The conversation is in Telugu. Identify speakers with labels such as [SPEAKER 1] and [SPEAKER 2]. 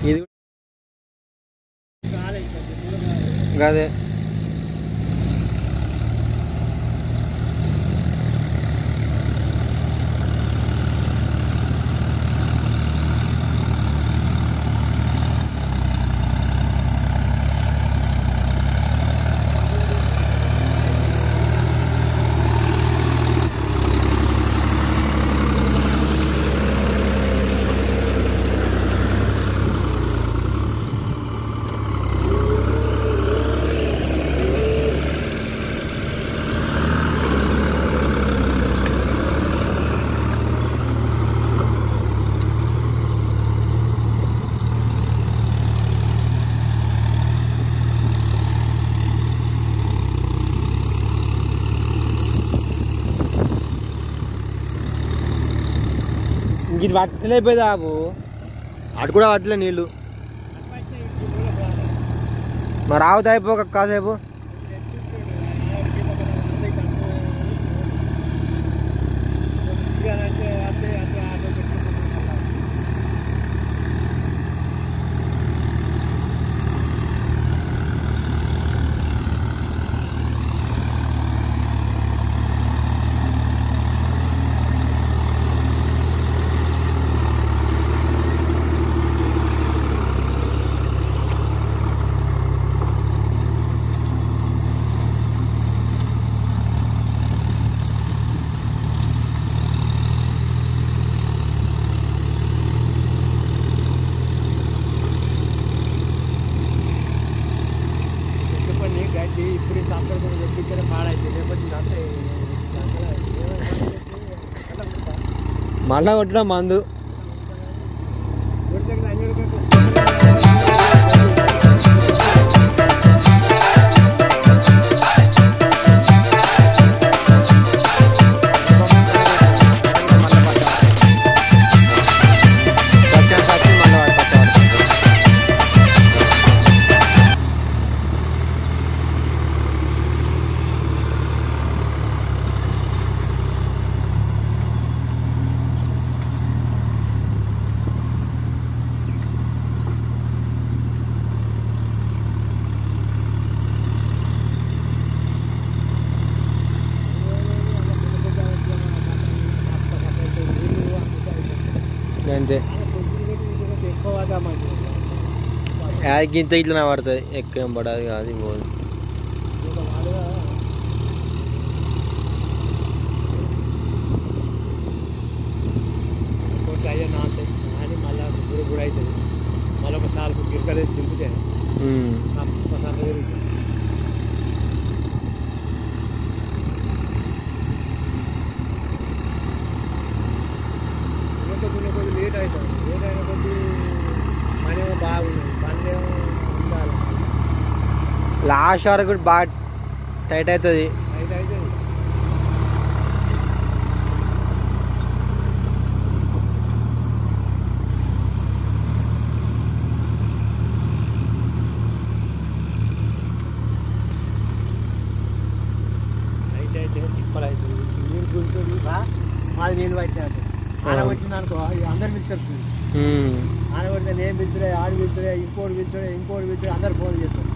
[SPEAKER 1] ఇది గదే ఇంక ఇది పట్టలేకపోయింది బాబు అటు కూడా పట్టలే నీళ్ళు మరి ఆవుతా అయిపోక కాసేపు
[SPEAKER 2] చెప్పండి గడ్డి ఇప్పుడు సంపర్కం చెప్పించారు పాడైతే లేకపోతే అంతే
[SPEAKER 1] మళ్ళా కొట్టిన మందు అంతే అది గింత ఇట్లా పడుతుంది ఎక్కువ ఏం పడదు కాదు ఇది పోదు
[SPEAKER 2] అయ్యా నాలుగు అని మళ్ళీ గుడి గుడి అవుతుంది మళ్ళీ ఒక నాలుగు గిరికలు వేసి దింపితే
[SPEAKER 1] ఉమ్.
[SPEAKER 2] సంప పెరుగుతుంది ఇంకా కొన్ని కొద్ది లేట్ అవుతుంది లేట్ అయిన కొద్ది మనేమో బాగుంది పనులేమో ఉండాలి
[SPEAKER 1] లాస్ట్ వరకు కూడా బాగా టైట్ అవుతుంది
[SPEAKER 2] అయితే అయితే అయితే అయితే తిప్పలు అవుతుంది నీళ్ళు గుంటుంది మాది నీళ్ళు పట్టినట్టు ఆడ వచ్చింది అనుకో అందరు పిలుస్తారు
[SPEAKER 1] ఉమ్.
[SPEAKER 2] ఆడ పడితే నేను పిలుచుడే ఆడు పిలుచుడే ఇంకోటి పిలుచుడే ఇంకోటి పిలుచుడే అందరు ఫోన్ చేస్తారు